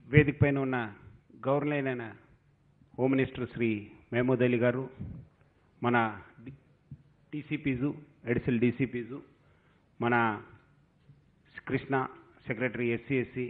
వేదిక పైన ఉన్న గౌరవనీయులైన హోమ్ మినిస్టర్ శ్రీ మహమూద్ అలీ గారు మన టీసీపీజు ఎడిసిల్ డీసీపీజు మన కృష్ణ సెక్రటరీ ఎస్సీ ఎస్సీ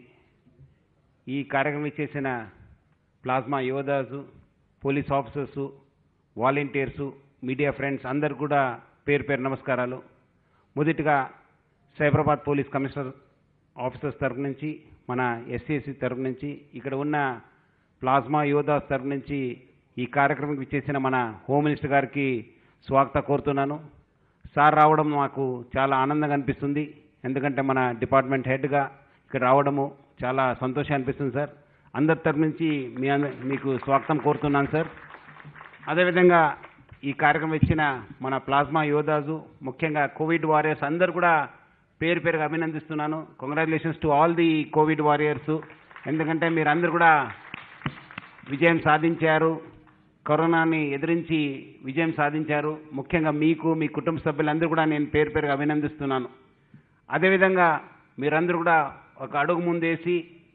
ఈ కార్యక్రమం చేసిన ప్లాస్మా యోధాసు police officers volunteers media friends అందరు కూడా పేరు పేరు నమస్కారాలు మొదటిగా సైబరాబాద్ పోలీస్ కమిషనర్ ఆఫీసర్స్ తరపు నుంచి మన ఎస్సీఎస్సీ తరపు నుంచి ఇక్కడ ఉన్న ప్లాస్మా యోధాస్ తరపు నుంచి ఈ కార్యక్రమంకి చేసిన మన హోమ్ మినిస్టర్ గారికి స్వాగత కోరుతున్నాను సార్ రావడం మాకు చాలా ఆనందంగా అనిపిస్తుంది ఎందుకంటే మన డిపార్ట్మెంట్ హెడ్గా ఇక్కడ రావడము చాలా సంతోషం అనిపిస్తుంది సార్ అందరి తరపు నుంచి మీ అంద- మీకు స్వాగతం కోరుతున్నాను సార్ అదేవిధంగా ఈ కార్యక్రమం ఇచ్చిన మన ప్లాస్మా యోధాజు ముఖ్యంగా కోవిడ్ వారియర్స్ అందరు కూడా పేరు పేరుగా అభినందిస్తున్నాను congratulations to all the covid warriors ఎందుకంటే మీరు అందరు కూడా విజయం సాధించారు కరోనాని ఎదిరించి విజయం సాధించారు ముఖ్యంగా మీకు మీ కుటుంబ సభ్యులందరూ కూడా నేను పేరు పేరుగా అభినందిస్తున్నాను అదేవిధంగా మీరందరూ కూడా ఒక అడుగు ముందేసి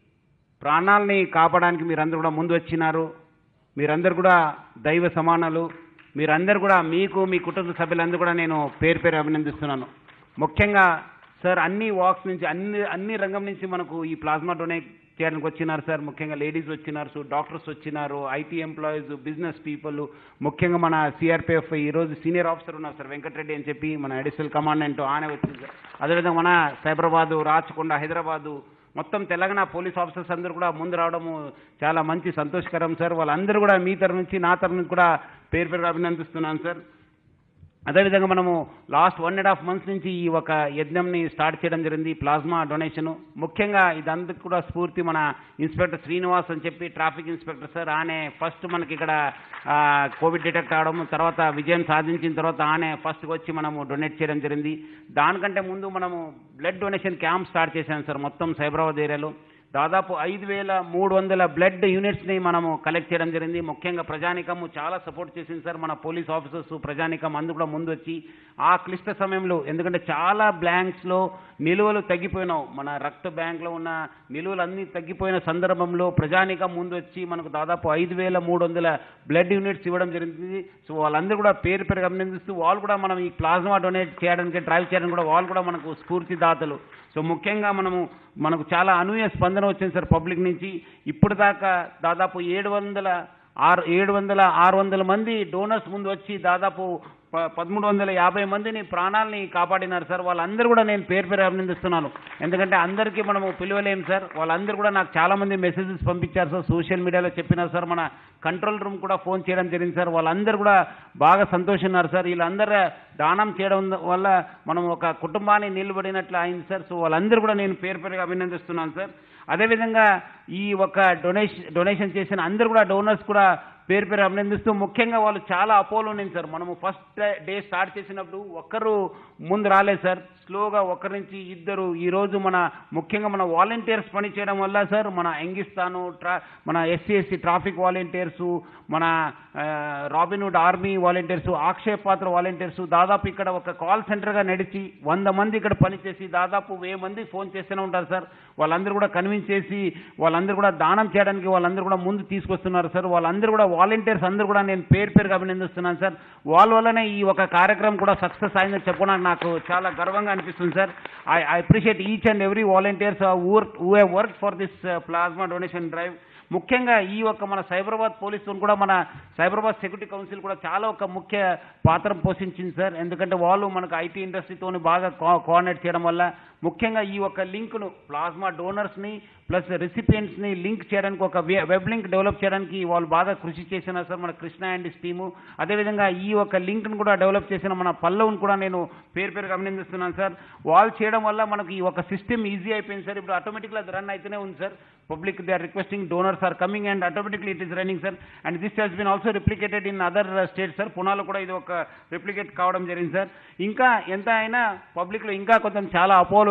ప్రాణాలని కాపాడడానికి మీరందరూ కూడా ముందు వచ్చినారు మీరందరూ కూడా దైవ సమానాలు మీరందరూ కూడా మీకు మీ కుటుంబ సభ్యులందరూ కూడా నేను పేరు పేరు అభినందిస్తున్నాను ముఖ్యంగా సార్ అన్ని వాక్స్ నుంచి అన్ని అన్ని రంగం నుంచి మనకు ఈ ప్లాస్మా డొనేట్ చేయడానికి వచ్చినారు సార్ ముఖ్యంగా లేడీస్ వచ్చినారు సో డాక్టర్స్ వచ్చినారు ఐటీ ఎంప్లాయీస్ బిజినెస్ పీపుల్ ముఖ్యంగా మన సిఆర్పిఎఫ్ ఈరోజు సీనియర్ ఆఫీసర్ ఉన్నారు సార్ వెంకటరెడ్డి అని చెప్పి మన అడిషనల్ కమాండెంట్ ఆనే వచ్చింది సార్ అదేవిధంగా మన సైబరాబాదు రాచకొండ హైదరాబాదు మొత్తం తెలంగాణ పోలీస్ ఆఫీసర్స్ అందరూ కూడా ముందు రావడము చాలా మంచి సంతోషకరం సార్ వాళ్ళందరూ కూడా మీ తరఫు నుంచి నా తరఫు నుంచి కూడా పేరు పేరుగా అభినందిస్తున్నాను సార్ అదేవిధంగా మనము last one and half months నుంచి ఈ ఒక యజ్ఞంని స్టార్ట్ చేయడం జరిగింది ప్లాస్మా డొనేషన్ ముఖ్యంగా ఇదందరికి కూడా స్ఫూర్తి మన ఇన్స్పెక్టర్ శ్రీనివాస్ అని చెప్పి ట్రాఫిక్ ఇన్స్పెక్టర్ సార్ ఆనే ఫస్ట్ మనకి ఇక్కడ ఆ, కోవిడ్ డిటెక్ట్ అవడం తర్వాత విజయం సాధించిన తర్వాత ఆనే ఫస్ట్కి వచ్చి మనము డొనేట్ చేయడం జరిగింది దానికంటే ముందు మనము బ్లడ్ డొనేషన్ క్యాంప్ స్టార్ట్ చేశాం సార్ మొత్తం సైబరాబాద్ ఏరియాలో దాదాపు ఐదు వేల మూడు వందల బ్లడ్ యూనిట్స్ని మనము కలెక్ట్ చేయడం జరిగింది ముఖ్యంగా ప్రజానికము చాలా సపోర్ట్ చేసింది సార్ మన పోలీస్ ఆఫీసర్స్ ప్రజానికం అందు కూడా ముందు వచ్చి ఆ క్లిష్ట సమయంలో ఎందుకంటే చాలా బ్లాంక్స్లో నిలువలు తగ్గిపోయినావు మన రక్త బ్యాంక్లో ఉన్న నిలువలు అన్నీ తగ్గిపోయిన సందర్భంలో ప్రజానికం ముందు వచ్చి మనకు దాదాపు ఐదు వేల మూడు వందల బ్లడ్ యూనిట్స్ ఇవ్వడం జరిగింది సో వాళ్ళందరూ కూడా పేరు పేరు అభినందిస్తూ వాళ్ళు కూడా మనం ఈ ప్లాస్మా డొనేట్ చేయడానికి డ్రైవ్ చేయడానికి కూడా వాళ్ళు కూడా మనకు స్ఫూర్తిదాతలు సో ముఖ్యంగా మనము మనకు చాలా అనూహ్య స్పందన వచ్చింది సార్ పబ్లిక్ నుంచి ఇప్పుడు దాకా దాదాపు ఏడు వందల ఆరు ఏడు వందల ఆరు వందల మంది డోనర్స్ ముందు వచ్చి దాదాపు ప- పదమూడు వందల యాభై మందిని ప్రాణాలని కాపాడినారు సార్ వాళ్ళందరూ కూడా నేను పేరు పేరు అభినందిస్తున్నాను ఎందుకంటే అందరికీ మనము పిలవలేం సార్ వాళ్ళందరూ కూడా నాకు చాలా మంది మెసేజెస్ పంపించారు సార్ సోషల్ మీడియాలో చెప్పినారు సార్ మన కంట్రోల్ రూమ్ కూడా ఫోన్ చేయడం జరిగింది సార్ వాళ్ళందరూ కూడా బాగా సంతోషిన్నారు సార్ వీళ్ళందరూ దానం చేయడం వల్ల మనం ఒక కుటుంబాన్ని నిలబడినట్లు అయింది సార్ సో వాళ్ళందరూ కూడా నేను పేరు పేరుగా అభినందిస్తున్నాను సార్ అదేవిధంగా ఈ ఒక డొనేషన్ డొనేషన్ చేసిన అందరూ కూడా డోనర్స్ కూడా పేరు పేరు అభినందిస్తూ ముఖ్యంగా వాళ్ళు చాలా అపోలో ఉంది సార్ మనము ఫస్ట్ డే స్టార్ట్ చేసినప్పుడు ఒక్కరు ముందు రాలేదు సార్ స్లోగా ఒకరి నుంచి ఇద్దరు ఈ రోజు మన ముఖ్యంగా మన వాలంటీర్స్ పని చేయడం వల్ల సార్ మన ఎంగిస్తాను ట్రా మన ఎస్సీ ఎస్సీ ట్రాఫిక్ వాలంటీర్స్ మన ఆ, రాబిన్వుడ్ ఆర్మీ వాలంటీర్స్ ఆక్షేప్ పాత్ర వాలంటీర్స్ దాదాపు ఇక్కడ ఒక కాల్ సెంటర్గా నడిచి వంద మంది ఇక్కడ పనిచేసి దాదాపు వెయ్యి మంది ఫోన్ చేస్తూనే ఉంటారు సార్ వాళ్ళందరూ కూడా కన్విన్స్ చేసి వాళ్ళందరూ కూడా దానం చేయడానికి వాళ్ళందరూ కూడా ముందు తీసుకొస్తున్నారు సార్ వాళ్ళందరూ కూడా వాలంటీర్స్ అందరూ కూడా నేను పేరు పేరుగా అభినందిస్తున్నాను సార్ వాళ్ళ వల్లనే ఈ ఒక కార్యక్రమం కూడా సక్సెస్ అయిందని చెప్పడానికి నాకు చాలా గర్వంగా అనిపిస్తుంది sir I I appreciate each and every volunteers work who have work for this plasma donation drive ముఖ్యంగా ఈ యొక్క మన సైబరాబాద్ పోలీసులు కూడా మన సైబరాబాద్ సెక్యూరిటీ కౌన్సిల్ కూడా చాలా ఒక ముఖ్య పాత్ర పోషించింది సార్ ఎందుకంటే వాళ్ళు మనకు ఐటీ ఇండస్ట్రీతో బాగా కో- కోఆర్డినేట్ చేయడం వల్ల ముఖ్యంగా ఈ యొక్క లింక్ను ప్లాస్మా డోనర్స్ని ప్లస్ రెసిపియెంట్స్ని లింక్ చేయడానికి ఒక వె- వెబ్ లింక్ డెవలప్ చేయడానికి వాళ్ళు బాగా కృషి చేసినారు సార్ మన కృష్ణ అండ్ టీము అదేవిధంగా ఈ యొక్క లింక్ను కూడా డెవలప్ చేసిన మన పల్లవుని కూడా నేను పేరు పేరుగా అభినందిస్తున్నాను సార్ వాళ్ళు చేయడం వల్ల మనకి ఈ ఒక సిస్టమ్ ఈజీ అయిపోయింది సార్ ఇప్పుడు ఆటోమేటిక్గా అది రన్ అయితేనే ఉంది sir public they are requesting donors are coming and automatically it is running sir and this has been also replicated in other states sir పునాలో కూడా ఇది ఒక రిప్లికేట్ కావడం జరిగింది సార్ ఇంకా ఎంత అయినా పబ్లిక్లో ఇంకా కొంచెం చాలా అపోలో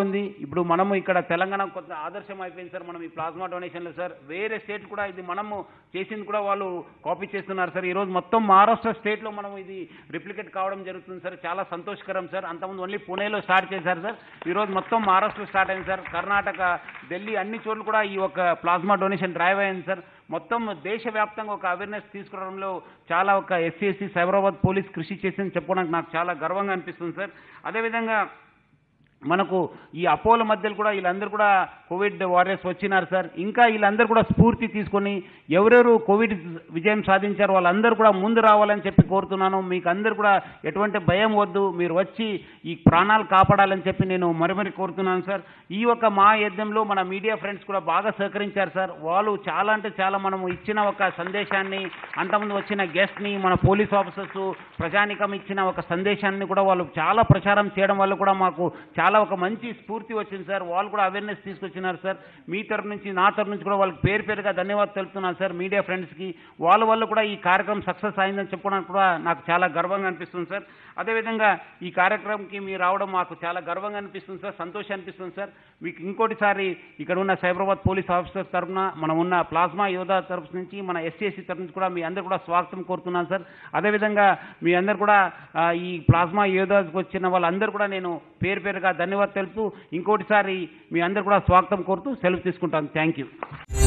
ఉంది ఇప్పుడు మనము ఇక్కడ తెలంగాణ కొంత ఆదర్శం అయిపోయింది సార్ మనం ఈ ప్లాస్మా డొనేషన్లో సార్ వేరే స్టేట్ కూడా ఇది మనము చేసింది కూడా వాళ్ళు కాపీ చేస్తున్నారు సార్ ఈరోజు మొత్తం మహారాష్ట్ర స్టేట్లో మనం ఇది రిప్లికేట్ కావడం జరుగుతుంది సార్ చాలా సంతోషకరం సార్ అంతకుముందు ఓన్లీ పూణేలో స్టార్ట్ చేశారు సార్ ఈరోజు మొత్తం మహారాష్ట్రలో స్టార్ట్ అయింది సార్ కర్ణాటక ఢిల్లీ అన్ని చోట్ల కూడా ఈ ఒక ప్లాస్మా డొనేషన్ డ్రైవ్ అయింది సార్ మొత్తం దేశవ్యాప్తంగా ఒక అవేర్నెస్ తీసుకురావడంలో చాలా ఒక ఎస్సీ ఎస్సీ సైబరాబాద్ పోలీస్ కృషి చేసిందని చెప్పుకోవడానికి నాకు చాలా గర్వంగా అనిపిస్తుంది సార్ అదేవిధంగా మనకు ఈ అపోల మధ్యలో కూడా వీళ్ళందరూ కూడా కోవిడ్ వారియర్స్ వచ్చినారు సార్ ఇంకా వీళ్ళందరూ కూడా స్ఫూర్తి తీసుకొని ఎవరెవరు కోవిడ్ విజయం సాధించారో వాళ్ళందరూ కూడా ముందు రావాలని చెప్పి కోరుతున్నాను మీకు అందరు కూడా ఎటువంటి భయం వద్దు మీరు వచ్చి ఈ ప్రాణాలు కాపాడాలని చెప్పి నేను మరి మరి కోరుతున్నాను సార్ ఈ యొక్క మా యజ్ఞంలో మన మీడియా ఫ్రెండ్స్ కూడా బాగా సహకరించారు సార్ వాళ్ళు చాలా అంటే చాలా మనము ఇచ్చిన ఒక సందేశాన్ని అంతకుముందు వచ్చిన గెస్ట్ని మన పోలీస్ ఆఫీసర్స్ ప్రజానికం ఇచ్చిన ఒక సందేశాన్ని కూడా వాళ్ళు చాలా ప్రచారం చేయడం వల్ల కూడా మాకు చాలా ఒక మంచి స్ఫూర్తి వచ్చింది సార్ వాళ్ళు కూడా అవేర్నెస్ తీసుకొచ్చినారు సార్ మీ తరఫు నుంచి నా తరఫు నుంచి కూడా వాళ్ళకి పేరు పేరుగా ధన్యవాదాలు తెలుపుతున్నాను సార్ మీడియా ఫ్రెండ్స్కి వాళ్ళ వల్ల కూడా ఈ కార్యక్రమం సక్సెస్ అయిందని చెప్పడానికి కూడా నాకు చాలా గర్వంగా అనిపిస్తుంది సార్ అదేవిధంగా ఈ కార్యక్రమంకి మీరు రావడం మాకు చాలా గర్వంగా అనిపిస్తుంది సార్ సంతోషం అనిపిస్తుంది సార్ మీకు ఇంకోటిసారి ఇక్కడ ఉన్న సైబరాబాద్ పోలీస్ ఆఫీసర్స్ తరఫున మనం ఉన్న ప్లాస్మా యోధా తరఫు నుంచి మన ఎస్సీఎస్సీ తరఫు నుంచి కూడా మీ అందరు కూడా స్వాగతం కోరుతున్నాను సార్ అదేవిధంగా మీ అందరు కూడా ఆ, ఈ ప్లాస్మా యోధాకి వచ్చిన వాళ్ళందరూ కూడా నేను పేరు పేరుగా ధన్యవాదాలు తెలుపుతూ ఇంకోటిసారి మీ అందరు కూడా స్వాగతం కోరుతూ సెలవు తీసుకుంటాను థ్యాంక్ యూ